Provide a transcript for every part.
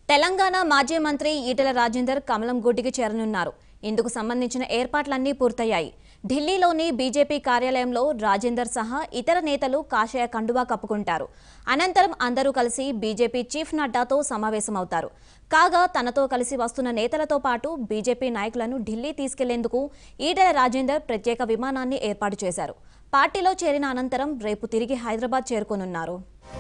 తెలంగాణ మాజీ మంత్రి ఈటెల రాజేందర్ కమలం గుడ్డికి చేరనున్నారు ఇందుకు సంబంధించిన ఏర్పాట్లన్నీ పూర్తయ్యాయి ఢిల్లీలోని బీజేపీ కార్యాలయంలో రాజేందర్ సహా ఇతర నేతలు కాషాయ కండువా కప్పుకుంటారు అనంతరం అందరూ కలిసి బీజేపీ చీఫ్ నడ్డాతో సమావేశమవుతారు కాగా తనతో కలిసి వస్తున్న నేతలతో పాటు బీజేపీ నాయకులను ఢిల్లీ తీసుకెళ్లేందుకు ఈటెల రాజేందర్ ప్రత్యేక విమానాన్ని ఏర్పాటు చేశారు పార్టీలో చేరిన అనంతరం రేపు తిరిగి హైదరాబాద్ చేరుకోనున్నారు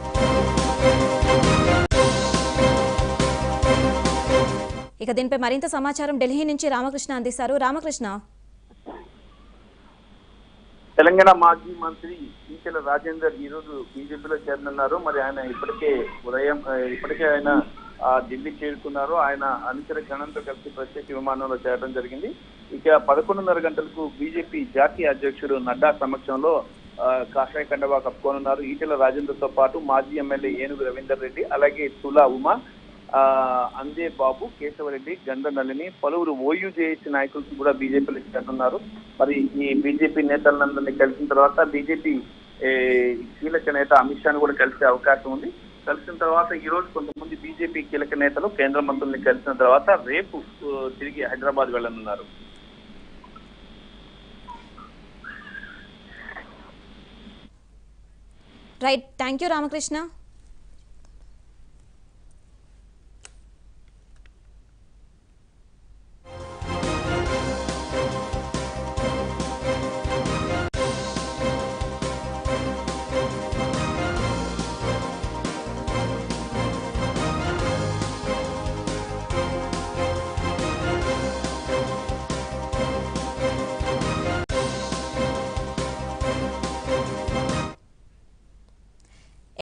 ఇక దీనిపై మరింత సమాచారం ఢిల్లీ నుంచి రామకృష్ణ అందిస్తారు రామకృష్ణ తెలంగాణ మాజీ మంత్రి ఈటెల రాజేందర్ ఈ రోజు బీజేపీలో చేరనున్నారు మరి ఆయన ఇప్పటికే ఉదయం ఆ, ఇప్పటికే ఆయన ఆ, ఢిల్లీ చేరుకున్నారు ఆయన అనుచర గణంతో కలిసి ప్రత్యేక విమానంలో చేరడం జరిగింది ఇక పదకొండున్నర గంటలకు బీజేపీ జాతీయ అధ్యక్షుడు నడ్డా సమక్షంలో ఆ, కాషాయ కండవా కప్పుకోనున్నారు ఈటెల రాజేందర్తో పాటు మాజీ ఎమ్మెల్యే ఏనుగు రవీందర్ రెడ్డి అలాగే తులా ఉమా ఆ, అందే బాబు కేశవరెడ్డి గంధ నళిని పలువురు ఓయూజేఏసీ నాయకులు కూడా బీజేపీలో చేరుతున్నారు మరి ఈ బీజేపీ నేతలందరినీ కలిసిన తర్వాత బీజేపీ ఏ, కీలక నేత అమిత్ షాను కూడా కలిసే అవకాశం ఉంది కలిసిన తర్వాత ఈ రోజు కొంతమంది బీజేపీ కీలక నేతలు కేంద్ర మంత్రుల్ని కలిసిన తర్వాత రేపు ఆ, తిరిగి హైదరాబాద్ వెళ్ళనున్నారు రైట్ థ్యాంక్ యూ రామకృష్ణ